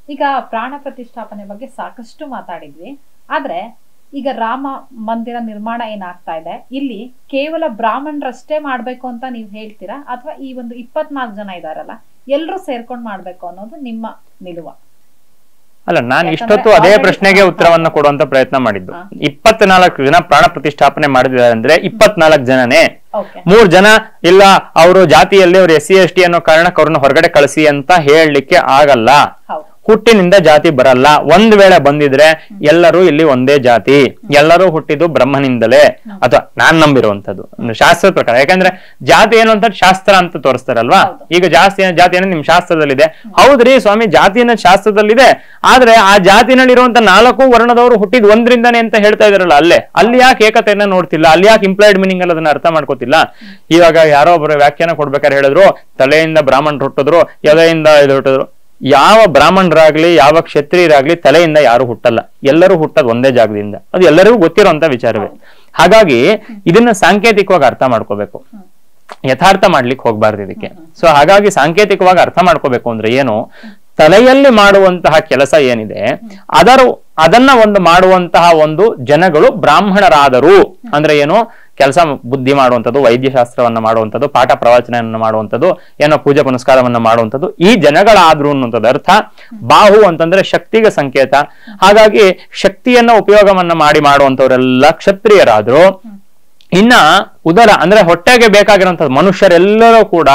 ಈಗ ಪ್ರಾಣ ಪ್ರತಿಷ್ಠಾಪನೆ ಬಗ್ಗೆ ಸಾಕಷ್ಟು ಮಾತಾಡಿದ್ವಿ ಆದ್ರೆ ಈಗ ರಾಮ ಮಂದಿರ ನಿರ್ಮಾಣ ಏನಾಗ್ತಾ ಇದೆ ಇಲ್ಲಿ ಕೇವಲ ಬ್ರಾಹ್ಮಣರಷ್ಟೇ ಮಾಡ್ಬೇಕು ಅಂತ ನೀವು ಹೇಳ್ತೀರಾ ಅಥವಾ ಈ ಒಂದು ಇಪ್ಪತ್ನಾಲ್ಕು ಜನ ಇದಾರಲ್ಲ ಎಲ್ರೂ ಸೇರ್ಕೊಂಡ್ ಮಾಡ್ಬೇಕು ಅನ್ನೋದು ನಿಮ್ಮ ನಿಲುವ ಅಲ್ಲ ನಾನು ಯಾಕಂದ್ರೆ ಇಷ್ಟೊತ್ತು ಅದೇ already- ಪ್ರಶ್ನೆಗೆ ಉತ್ತರವನ್ನ ಕೊಡುವಂತ ಪ್ರಯತ್ನ ಮಾಡಿದ್ದು ಹಾ. ಇಪ್ಪತ್ನಾಲ್ಕು ಜನ ಪ್ರಾಣ ಪ್ರತಿಷ್ಠಾಪನೆ ಮಾಡಿದ್ದಾರೆ ಅಂದ್ರೆ ಇಪ್ಪತ್ನಾಲ್ಕು ಜನನೇ ಓಕೆ ಮೂರ್ ಜನ ಇಲ್ಲ ಅವರು ಜಾತಿಯಲ್ಲಿ ಅವ್ರು ಎಸ್ ಸಿ ಎಸ್ ಟಿ ಅನ್ನೋ ಕಾರಣಕ್ಕೆ ಅವ್ರನ್ನ ಹೊರಗಡೆ ಕಳಿಸಿ ಅಂತ ಹೇಳಲಿಕ್ಕೆ ಆಗಲ್ಲ ಹೌದು ಹುಟ್ಟಿನಿಂದ ಜಾತಿ ಬರಲ್ಲ ಒಂದ್ ವೇಳೆ ಬಂದಿದ್ರೆ ಎಲ್ಲರೂ ಇಲ್ಲಿ ಒಂದೇ ಜಾತಿ ಎಲ್ಲರೂ ಹುಟ್ಟಿದ್ದು ಬ್ರಹ್ಮನಿಂದಲೇ ಅಥವಾ ನಾನ್ ನಂಬಿರುವಂತದ್ದು ಅಂದ್ರೆ ಶಾಸ್ತ್ರದ ಪ್ರಕಾರ ಯಾಕಂದ್ರೆ ಜಾತಿ ಏನು ಅಂತ ಶಾಸ್ತ್ರ ಅಂತ ತೋರಿಸ್ತಾರಲ್ವಾ ಹೌದು. ಈಗ ಜಾಸ್ತಿ ಜಾತಿ ಅನ್ನೋದು ನಿಮ್ ಶಾಸ್ತ್ರದಲ್ಲಿದೆ ಹೌದ್ರಿ ಸ್ವಾಮಿ ಜಾತಿ ಅನ್ನೋದು ಶಾಸ್ತ್ರದಲ್ಲಿದೆ ಆದ್ರೆ ಆ ಜಾತಿನಲ್ಲಿರುವಂತ ನಾಲ್ಕು ವರ್ಣದವರು ಹುಟ್ಟಿದ್ ಒಂದ್ರಿಂದಾನೆ ಅಂತ ಹೇಳ್ತಾ ಇದಾರಲ್ಲ ಅಲ್ಲೇ ಅಲ್ಲಿ ಯಾಕೆ ಏಕತೆಯನ್ನ ನೋಡ್ತಿಲ್ಲ ಅಲ್ಲಿ ಯಾಕೆ ಇಂಪ್ಲಾಯ್ಡ್ ಮೀನಿಂಗ್ ಅಲ್ಲಿ ಅದನ್ನ ಅರ್ಥ ಮಾಡ್ಕೋತಿಲ್ಲ ಇವಾಗ ಯಾರೋ ಒಬ್ಬರು ವ್ಯಾಖ್ಯಾನ ಕೊಡ್ಬೇಕಾದ್ರೆ ಹೇಳಿದ್ರು ತಲೆಯಿಂದ ಬ್ರಾಹ್ಮಣರು ಹುಟ್ಟಿದ್ರು ಎದೆಯಿಂದ ಇದು ಹುಟ್ಟಿದ್ರು ಯಾವ ಬ್ರಾಹ್ಮಣರಾಗ್ಲಿ ಯಾವ ಕ್ಷತ್ರಿಯರಾಗ್ಲಿ ತಲೆಯಿಂದ ಯಾರು ಹುಟ್ಟಲ್ಲ ಎಲ್ಲರೂ ಹುಟ್ಟದ್ ಒಂದೇ ಜಾಗದಿಂದ ಅದು ಎಲ್ಲರಿಗೂ ಗೊತ್ತಿರುವಂತ ವಿಚಾರವೇ ಹಾಗಾಗಿ ಇದನ್ನ ಸಾಂಕೇತಿಕವಾಗಿ ಅರ್ಥ ಮಾಡ್ಕೋಬೇಕು ಯಥಾರ್ಥ ಮಾಡ್ಲಿಕ್ಕೆ ಹೋಗ್ಬಾರ್ದು ಇದಕ್ಕೆ ಸೊ ಹಾಗಾಗಿ ಸಾಂಕೇತಿಕವಾಗಿ ಅರ್ಥ ಮಾಡ್ಕೋಬೇಕು ಅಂದ್ರೆ ಏನು ತಲೆಯಲ್ಲಿ ಮಾಡುವಂತಹ ಕೆಲಸ ಏನಿದೆ ಅದರ ಅದನ್ನ ಒಂದು ಮಾಡುವಂತಹ ಒಂದು ಜನಗಳು ಬ್ರಾಹ್ಮಣರಾದರು ಅಂದ್ರೆ ಏನು ಕೆಲಸ ಬುದ್ಧಿ ಮಾಡುವಂಥದ್ದು ವೈದ್ಯಶಾಸ್ತ್ರವನ್ನ ಮಾಡುವಂಥದ್ದು ಪಾಠ ಪ್ರವಚನವನ್ನ ಮಾಡುವಂಥದ್ದು ಏನೋ ಪೂಜೆ ಪುನಸ್ಕಾರವನ್ನ ಮಾಡುವಂಥದ್ದು ಈ ಜನಗಳಾದ್ರು ಅನ್ನುವಂಥದ್ದು ಅರ್ಥ ಬಾಹು ಅಂತಂದ್ರೆ ಶಕ್ತಿಗೆ ಸಂಕೇತ ಹಾಗಾಗಿ ಶಕ್ತಿಯನ್ನ ಉಪಯೋಗವನ್ನ ಮಾಡಿ ಮಾಡುವಂತವರೆಲ್ಲ ಕ್ಷತ್ರಿಯರಾದ್ರು ಇನ್ನ ಉದರ ಅಂದ್ರೆ ಹೊಟ್ಟೆಗೆ ಬೇಕಾಗಿರುವಂತದ್ದು ಮನುಷ್ಯರೆಲ್ಲರೂ ಕೂಡ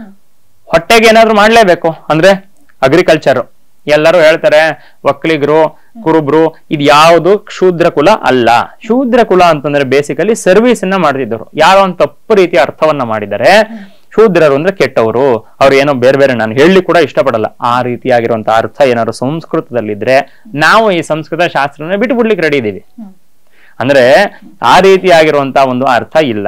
ಹೊಟ್ಟೆಗೆ ಏನಾದ್ರೂ ಮಾಡ್ಲೇಬೇಕು ಅಂದ್ರೆ ಅಗ್ರಿಕಲ್ಚರ್ ಎಲ್ಲರೂ ಹೇಳ್ತಾರೆ ಒಕ್ಕಲಿಗರು ಕುರುಬ್ರು ಇದು ಯಾವುದು ಶೂದ್ರ ಕುಲ ಅಲ್ಲ ಶೂದ್ರ ಕುಲ ಅಂತಂದ್ರೆ ಬೇಸಿಕಲಿ ಸರ್ವಿಸ್ ಅನ್ನ ಮಾಡ್ತಿದ್ದರು ಯಾರೋ ಒಂದು ತಪ್ಪು ರೀತಿಯ ಅರ್ಥವನ್ನ ಮಾಡಿದ್ದಾರೆ ಶೂದ್ರರು ಅಂದ್ರೆ ಕೆಟ್ಟವರು ಅವ್ರು ಏನೋ ಬೇರೆ ಬೇರೆ ನಾನು ಹೇಳಿ ಕೂಡ ಇಷ್ಟಪಡಲ್ಲ ಆ ರೀತಿಯಾಗಿರುವಂತ ಅರ್ಥ ಏನಾದ್ರು ಸಂಸ್ಕೃತದಲ್ಲಿದ್ರೆ ನಾವು ಈ ಸಂಸ್ಕೃತ ಶಾಸ್ತ್ರನ ಬಿಟ್ಟು ಬಿಡ್ಲಿಕ್ಕೆ ರೆಡಿ ಇದೀವಿ ಅಂದ್ರೆ ಆ ರೀತಿಯಾಗಿರುವಂತ ಒಂದು ಅರ್ಥ ಇಲ್ಲ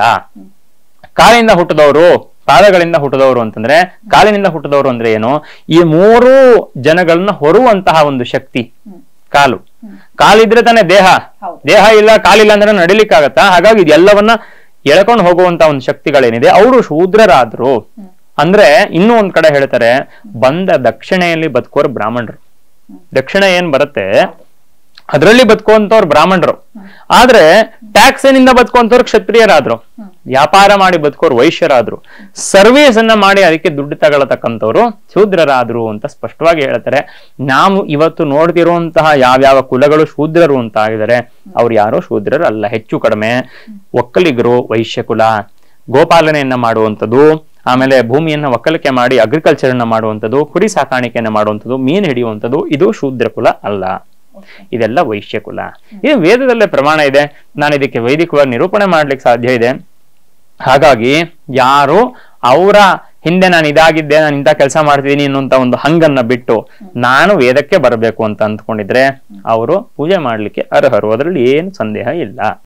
ಕಾಲಿಂದ ಹುಟ್ಟಿದವರು ಪಾದಗಳಿಂದ ಹುಟ್ಟಿದವರು ಅಂತಂದ್ರೆ ಕಾಲಿನಿಂದ ಹುಟ್ಟಿದವರು ಅಂದ್ರೆ ಏನು ಈ ಮೂರು ಜನಗಳನ್ನ ಹೊರುವಂತಹ ಒಂದು ಶಕ್ತಿ ಕಾಲು ಕಾಲಿದ್ರೆ ತಾನೇ ದೇಹ ಹೌದು. ದೇಹ ಇಲ್ಲ ಕಾಲಿಲ್ಲ ಅಂದ್ರೆ ನಡಿಲಿಕ್ಕಾಗತ್ತಾ ಹಾಗಾಗಿ ಇದೆಲ್ಲವನ್ನ ಎಳ್ಕೊಂಡು ಹೋಗುವಂತ ಒಂದು ಶಕ್ತಿಗಳೇನಿದೆ ಅವರು ಶೂದ್ರರಾದ್ರು ಅಂದ್ರೆ ಇನ್ನೂ ಒಂದ್ ಕಡೆ ಹೇಳ್ತಾರೆ ಬಂದ ದಕ್ಷಿಣೆಯಲ್ಲಿ ಬದುಕೋರು ಬ್ರಾಹ್ಮಣರು ದಕ್ಷಿಣ ಏನ್ ಬರುತ್ತೆ ಅದರಲ್ಲಿ ಬದುಕುವಂತವ್ರು ಬ್ರಾಹ್ಮಣರು ಆದ್ರೆ ಟ್ಯಾಕ್ಸಿನಿಂದ ಬದುಕುವಂತವ್ರು ಕ್ಷತ್ರಿಯರಾದ್ರು ವ್ಯಾಪಾರ ಮಾಡಿ ಬದುಕೋರು ವೈಶ್ಯರಾದ್ರು ಸರ್ವಿಸ್ ಅನ್ನ ಮಾಡಿ ಅದಕ್ಕೆ ದುಡ್ಡು ತಗೊಳತಕ್ಕಂಥವ್ರು ಶೂದ್ರರಾದ್ರು ಅಂತ ಸ್ಪಷ್ಟವಾಗಿ ಹೇಳ್ತಾರೆ ನಾವು ಇವತ್ತು ನೋಡ್ತಿರುವಂತಹ ಯಾವ್ಯಾವ ಕುಲಗಳು ಶೂದ್ರರು ಅಂತ ಆಗಿದ್ದಾರೆ ಅವ್ರು ಯಾರೋ ಶೂದ್ರರು ಅಲ್ಲ ಹೆಚ್ಚು ಕಡಿಮೆ ಒಕ್ಕಲಿಗರು ವೈಶ್ಯ ಕುಲ ಗೋಪಾಲನೆಯನ್ನ ಮಾಡುವಂಥದ್ದು ಆಮೇಲೆ ಭೂಮಿಯನ್ನ ಒಕ್ಕಲಿಕೆ ಮಾಡಿ ಅಗ್ರಿಕಲ್ಚರ್ ಅನ್ನ ಮಾಡುವಂಥದ್ದು ಕುರಿ ಸಾಕಾಣಿಕೆಯನ್ನ ಮಾಡುವಂಥದ್ದು ಮೀನು ಹಿಡಿಯುವಂಥದ್ದು ಇದು ಶೂದ್ರ ಕುಲ ಅಲ್ಲ ಇದೆಲ್ಲ ವೈಶ್ಯ ಕುಲ ಇದು ವೇದದಲ್ಲೇ ಪ್ರಮಾಣ ಇದೆ ನಾನು ಇದಕ್ಕೆ ವೈದಿಕವಾಗಿ ನಿರೂಪಣೆ ಮಾಡ್ಲಿಕ್ಕೆ ಸಾಧ್ಯ ಇದೆ ಹಾಗಾಗಿ ಯಾರು ಅವರ ಹಿಂದೆ ನಾನು ಇದಾಗಿದ್ದೆ ನಾನು ಇಂಥ ಕೆಲಸ ಮಾಡ್ತಿದ್ದೀನಿ ಅನ್ನುವಂತ ಒಂದು ಹಂಗನ್ನ ಬಿಟ್ಟು ನಾನು ವೇದಕ್ಕೆ ಬರಬೇಕು ಅಂತ ಅಂದ್ಕೊಂಡಿದ್ರೆ ಅವರು ಪೂಜೆ ಮಾಡ್ಲಿಕ್ಕೆ ಅರ್ಹರು ಅದರಲ್ಲಿ ಏನು ಸಂದೇಹ ಇಲ್ಲ